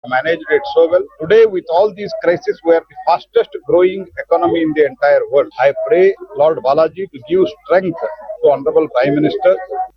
managed it so well. Today, with all these crises, we are the fastest growing economy in the entire world. I pray Lord Balaji to give strength to Honorable Prime Minister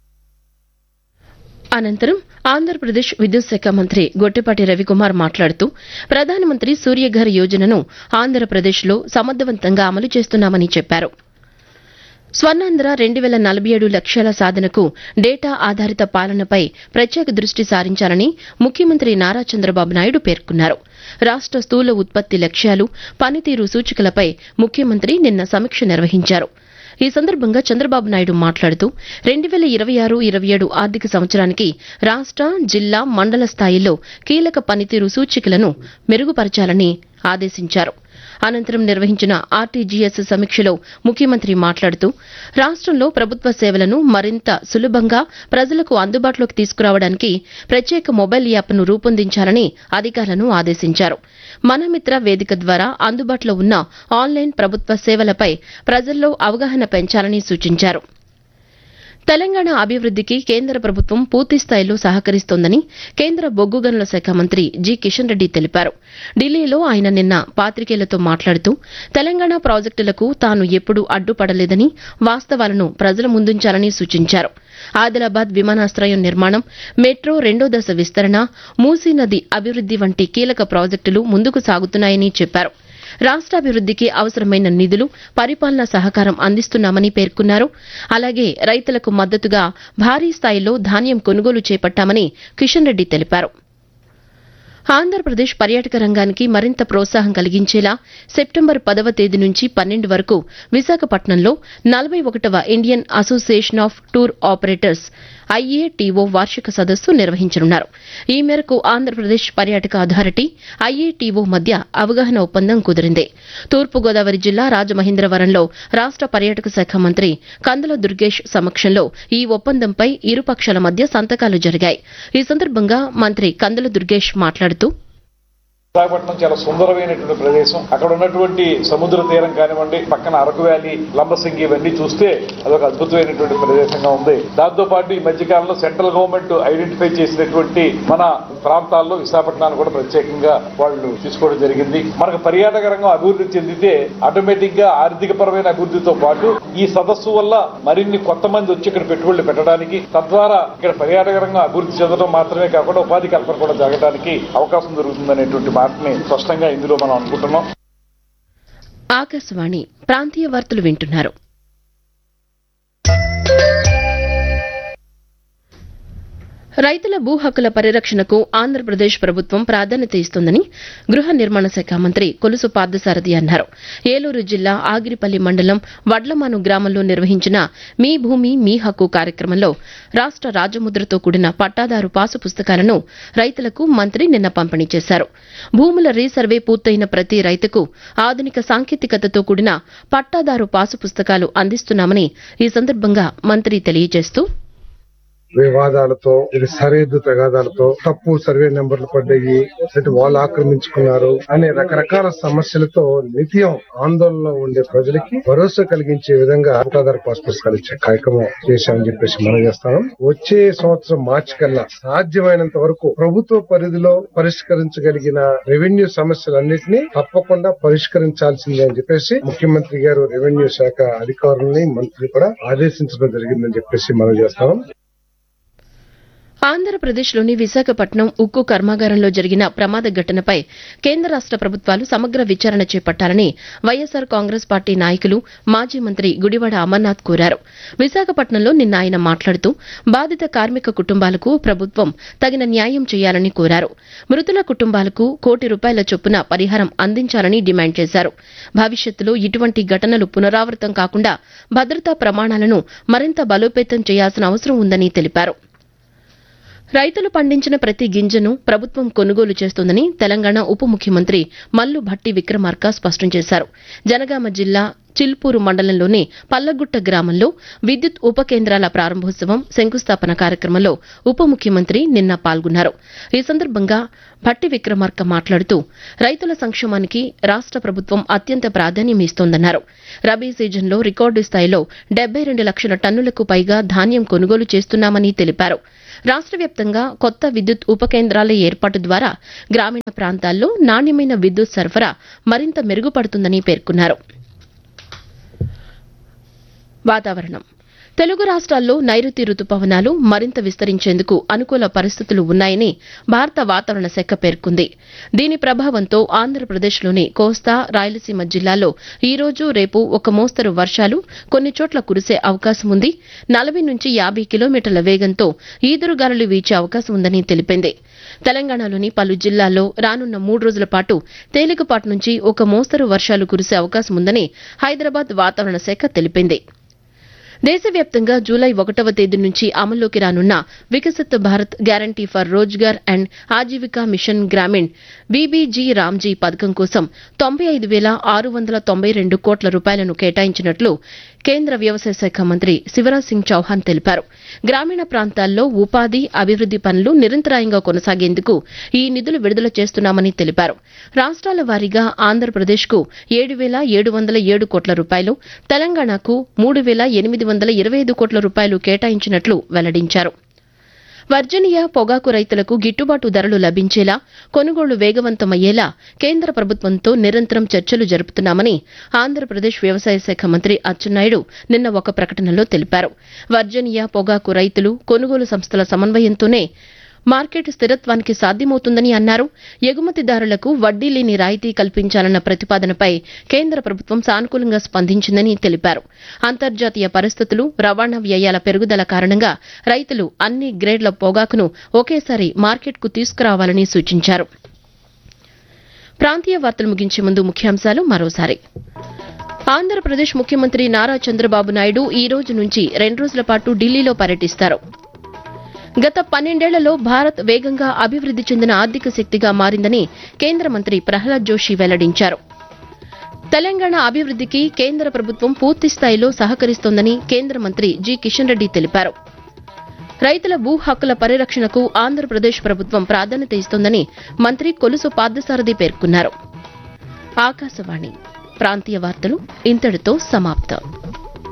అనంతరం ఆంధ్రప్రదేశ్ విద్యుత్ శాఖ మంత్రి గొట్టిపాటి రవికుమార్ మాట్లాడుతూ ప్రధానమంత్రి సూర్యఘర్ యోజనను ఆంధ్రప్రదేశ్లో సమర్థవంతంగా అమలు చేస్తున్నామని చెప్పారు స్వర్ణాంధ్ర రెండు వేల నలభై ఏడు లక్ష్యాల సాధనకు డేటా ఆధారిత పాలనపై ప్రత్యేక దృష్టి సారించాలని ముఖ్యమంత్రి నారా చంద్రబాబు నాయుడు పేర్కొన్నారు రాష్ట స్థూల ఉత్పత్తి లక్ష్యాలు పనితీరు సూచికలపై ముఖ్యమంత్రి నిన్న సమీక్ష నిర్వహించారు ఈ సందర్భంగా చంద్రబాబు నాయుడు మాట్లాడుతూ రెండు వేల ఇరవై ఆరు ఇరవై ఏడు ఆర్థిక సంవత్సరానికి రాష్ట జిల్లా మండల స్థాయిల్లో కీలక పనితీరు సూచికలను మెరుగుపరచాలని ఆదేశించారు అనంతరం నిర్వహించిన ఆర్టీజీఎస్ సమీక్షలో ముఖ్యమంత్రి మాట్లాడుతూ రాష్ట్రంలో ప్రభుత్వ సేవలను మరింత సులభంగా ప్రజలకు అందుబాటులోకి తీసుకురావడానికి ప్రత్యేక మొబైల్ యాప్ను రూపొందించాలని అధికారులను ఆదేశించారు మనమిత్ర వేదిక ద్వారా అందుబాటులో ఉన్న ఆన్లైన్ ప్రభుత్వ సేవలపై ప్రజల్లో అవగాహన పెంచాలని సూచించారు తెలంగాణ అభివృద్దికి కేంద్ర ప్రభుత్వం పూర్తిస్థాయిలో సహకరిస్తోందని కేంద్ర బొగ్గు గనుల శాఖ మంత్రి జి కిషన్ రెడ్డి తెలిపారు ఢిల్లీలో ఆయన నిన్న పాత్రికేయులతో మాట్లాడుతూ తెలంగాణ ప్రాజెక్టులకు తాను ఎప్పుడూ అడ్డుపడలేదని వాస్తవాలను ప్రజల ముందుంచాలని సూచించారు ఆదిలాబాద్ విమానాశ్రయం నిర్మాణం మెట్రో రెండో దశ విస్తరణ మూసీ నది అభివృద్ది వంటి కీలక ప్రాజెక్టులు ముందుకు సాగుతున్నాయని చెప్పారు రాష్ట్రాభివృద్దికి అవసరమైన నిధులు పరిపాలనా సహకారం అందిస్తున్నామని పేర్కొన్నారు అలాగే రైతులకు మద్దతుగా భారీ స్థాయిలో ధాన్యం కొనుగోలు చేపట్టామని కిషన్ రెడ్డి తెలిపారు ఆంధ్రప్రదేశ్ పర్యాటక రంగానికి మరింత ప్రోత్సాహం కలిగించేలా సెప్టెంబర్ పదవ తేదీ నుంచి పన్నెండు వరకు విశాఖపట్నంలో నలభై ఒకటవ Indian association of tour operators IATO వార్షిక సదస్సు నిర్వహించనున్నారు ఈ మేరకు ఆంధ్రప్రదేశ్ పర్యాటక అథారిటీ ఐఏటీఓ మధ్య అవగాహన ఒప్పందం కుదిరింది తూర్పుగోదావరి జిల్లా రాజమహేంద్రవరంలో రాష్ట పర్యాటక శాఖ మంత్రి కందుల దుర్గేష్ సమక్షంలో ఈ ఒప్పందంపై ఇరు పక్షాల మధ్య సంతకాలు జరిగాయి ఈ సందర్భంగా మంత్రి కందుల దుర్గేష్ మాట్లాడుతూ విశాఖపట్నం చాలా సుందరమైనటువంటి ప్రదేశం అక్కడ ఉన్నటువంటి సముద్ర తీరం కానివ్వండి పక్కన అరకు వ్యాలీ లంబసింగి ఇవన్నీ చూస్తే అదొక అద్భుతమైనటువంటి ప్రదేశంగా ఉంది దాంతో పాటు ఈ మధ్య కాలంలో సెంట్రల్ గవర్నమెంట్ ఐడెంటిఫై చేసినటువంటి మన ప్రాంతాల్లో విశాఖపట్నాన్ని కూడా ప్రత్యేకంగా వాళ్ళు తీసుకోవడం జరిగింది మనకు పర్యాటక రంగం అభివృద్ధి చెందితే ఆటోమేటిక్ గా ఆర్థిక పరమైన అభివృద్ధితో పాటు ఈ సదస్సు వల్ల మరిన్ని కొత్త మంది వచ్చి ఇక్కడ పెట్టుబడులు పెట్టడానికి తద్వారా ఇక్కడ పర్యాటక రంగం అభివృద్ధి చెందడం మాత్రమే కాకుండా ఉపాధి కల్పన కూడా జరగడానికి అవకాశం దొరుకుతుందనేటువంటి మాటని స్పష్టంగా ఇందులో మనం అనుకుంటున్నాం ఆకాశవాణి ప్రాంతీయ వార్తలు వింటున్నారు రైతుల భూ హక్కుల పరిరక్షణకు ఆంధ్రప్రదేశ్ ప్రభుత్వం ప్రాధాన్యత ఇస్తోందని గృహ నిర్మాణ శాఖ మంత్రి కొలుసు పార్థసారథి అన్నారు ఏలూరు జిల్లా ఆగిరిపల్లి మండలం వడ్లమాను గ్రామంలో నిర్వహించిన మీ భూమి మీ హక్కు కార్యక్రమంలో రాష్ట రాజముద్రతో కూడిన పట్టాదారు పాసు పుస్తకాలను రైతులకు మంత్రి నిన్న పంపిణీ చేశారు భూముల రీసర్వే పూర్తయిన ప్రతి రైతుకు ఆధునిక సాంకేతికతతో కూడిన పట్టాదారు పాసు పుస్తకాలు అందిస్తున్నామని ఈ సందర్భంగా మంత్రి తెలియజేస్తూ వివాదాలతో ఇది సరిహద్దు తగాదాలతో తప్పు సర్వే నెంబర్లు పడ్డాయి లేకపోతే వాళ్ళు ఆక్రమించుకున్నారు అనే రకరకాల సమస్యలతో నిత్యం ఆందోళనలో ఉండే ప్రజలకి భరోసా కలిగించే విధంగా పట్టాదారు పాస్ పుస్తకాలు ఇచ్చే కార్యక్రమం చేశామని చెప్పేసి మనం చేస్తాం వచ్చే సంవత్సరం మార్చి కల్లా సాధ్యమైనంత వరకు ప్రభుత్వ పరిధిలో పరిష్కరించగలిగిన రెవెన్యూ సమస్యలన్నింటినీ తప్పకుండా పరిష్కరించాల్సిందే అని చెప్పేసి ముఖ్యమంత్రి గారు రెవెన్యూ శాఖ అధికారులని మంత్రి కూడా ఆదేశించడం జరిగిందని చెప్పేసి మనం చేస్తాం ఆంధ్రప్రదేశ్లోని విశాఖపట్నం ఉక్కు కర్మాగారంలో జరిగిన ప్రమాద ఘటనపై కేంద్ర రాష్ట ప్రభుత్వాలు సమగ్ర విచారణ చేపట్టాలని వైఎస్సార్ కాంగ్రెస్ పార్టీ నాయకులు మాజీ మంత్రి గుడివాడ అమర్నాథ్ కోరారు విశాఖపట్నంలో నిన్న ఆయన మాట్లాడుతూ బాధిత కార్మిక కుటుంబాలకు ప్రభుత్వం తగిన న్యాయం చేయాలని కోరారు మృతుల కుటుంబాలకు కోటి రూపాయల చొప్పున పరిహారం అందించాలని డిమాండ్ చేశారు భవిష్యత్తులో ఇటువంటి ఘటనలు పునరావృతం కాకుండా భద్రతా ప్రమాణాలను మరింత బలోపేతం చేయాల్సిన అవసరం ఉందని తెలిపారు రైతులు పండించిన ప్రతి గింజను ప్రభుత్వం కొనుగోలు చేస్తోందని తెలంగాణ ఉప ముఖ్యమంత్రి మల్లు భట్టి విక్రమార్క స్పష్టం చేశారు జనగామ జిల్లా చిల్పూరు మండలంలోని పల్లగుట్ట గ్రామంలో విద్యుత్ ఉప కేంద్రాల ప్రారంభోత్సవం శంకుస్థాపన కార్యక్రమంలో ఉప ముఖ్యమంత్రి నిన్న పాల్గొన్నారు ఈ సందర్భంగా భట్టి విక్రమార్క మాట్లాడుతూ రైతుల సంక్షేమానికి రాష్ట ప్రభుత్వం అత్యంత ప్రాధాన్యం ఇస్తోందన్నారు రబీ సీజన్లో రికార్డు స్థాయిలో డెబ్బై రెండు లక్షల టన్నులకు పైగా ధాన్యం కొనుగోలు చేస్తున్నామని తెలిపారు రాష్ట్ర వ్యాప్తంగా కొత్త విద్యుత్ ఉప కేంద్రాల ఏర్పాటు ద్వారా గ్రామీణ ప్రాంతాల్లో నాణ్యమైన విద్యుత్ సరఫరా మరింత మెరుగుపడుతుందని పేర్కొన్నారు వాతావరణం తెలుగు రాష్ట్రాల్లో నైరుతి రుతుపవనాలు మరింత విస్తరించేందుకు అనుకూల పరిస్థితులు ఉన్నాయని భారత వాతావరణ శాఖ పేర్కొంది దీని ప్రభావంతో ఆంధ్రప్రదేశ్లోని కోస్తా రాయలసీమ జిల్లాల్లో ఈ రోజు రేపు ఒక మోస్తరు వర్షాలు కొన్ని చోట్ల కురిసే అవకాశం ఉంది నలభై నుంచి యాభై కిలోమీటర్ల వేగంతో ఈదురుగాలులు వీచే అవకాశం ఉందని తెలిపింది తెలంగాణలోని పలు జిల్లాల్లో రానున్న మూడు రోజుల పాటు తేలికపాటి నుంచి ఒక మోస్తరు వర్షాలు కురిసే అవకాశం ఉందని హైదరాబాద్ వాతావరణ శాఖ తెలిపింది దేశవ్యాప్తంగా జూలై ఒకటవ తేదీ నుంచి అమల్లోకి రానున్న Viksit Bharat guarantee for Rozgar and Ajeevika mission Grameen VBG Ramji పథకం కోసం తొంభై ఐదు వేల ఆరు వందల తొంభై రెండు కోట్ల రూపాయలను కేటాయించినట్లు కేంద్ర వ్యవసాయ శాఖ మంత్రి శివరాజ్ సింగ్ చౌహాన్ తెలిపారు గ్రామీణ ప్రాంతాల్లో ఉపాధి అభివృద్ది పనులు నిరంతరాయంగా కొనసాగేందుకు ఈ నిధులు విడుదల చేస్తున్నామని తెలిపారు రాష్ట్రాల వారీగా ఆంధ్రప్రదేశ్కు ఏడు వేల ఏడు వందల ఏడు కోట్ల రూపాయలు తెలంగాణకు మూడు వేల ఎనిమిది వందల ఇరవై ఐదు కోట్ల రూపాయలు కేటాయించినట్లు వెల్లడించారు వర్జనీయ పొగాకు రైతులకు గిట్టుబాటు ధరలు లభించేలా కొనుగోళ్లు వేగవంతమయ్యేలా కేంద్ర ప్రభుత్వంతో నిరంతరం చర్చలు జరుపుతున్నామని ఆంధ్రప్రదేశ్ వ్యవసాయ శాఖ మంత్రి అచ్చెన్నాయుడు నిన్న ఒక ప్రకటనలో తెలిపారు వర్జనీయ పొగాకు రైతులు కొనుగోలు సంస్థల సమన్వయంతోనే మార్కెట్ స్థిరత్వానికి సాధ్యమవుతుందని అన్నారు ఎగుమతిదారులకు వడ్డీ లేని రాయితీ కల్పించాలన్న ప్రతిపాదనపై కేంద్ర ప్రభుత్వం సానుకూలంగా స్పందించిందని తెలిపారు అంతర్జాతీయ పరిస్థితులు రవాణా వ్యయాల పెరుగుదల కారణంగా రైతులు అన్ని గ్రేడ్ల పొగాకును ఒకేసారి మార్కెట్కు తీసుకురావాలని సూచించారు ప్రాంతీయ వార్తలు ముగించే ముందు ముఖ్యాంశాలు మరోసారి ఆంధ్రప్రదేశ్ ముఖ్యమంత్రి నారా చంద్రబాబు నాయుడు ఈ రోజు నుంచి రెండు రోజుల పాటు ఢిల్లీలో పర్యటిస్తారు గత పన్నెండేళ్లలో భారత్ వేగంగా అభివృద్ది చెందిన ఆర్థిక శక్తిగా మారిందని కేంద్ర మంత్రి ప్రహ్లాద్ జోషి వెల్లడించారు తెలంగాణ అభివృద్దికి కేంద్ర ప్రభుత్వం పూర్తి స్థాయిలో సహకరిస్తోందని కేంద్ర మంత్రి జి కిషన్ రెడ్డి తెలిపారు రైతుల భూ హక్కుల పరిరక్షణకు ఆంధ్రప్రదేశ్ ప్రభుత్వం ప్రాధాన్యత ఇస్తోందని మంత్రి కొలుసు పార్థసారథి పేర్కొన్నారు ఆకాశవాణి ప్రాంతీయ వార్తలు ఇంతటితో సమాప్తం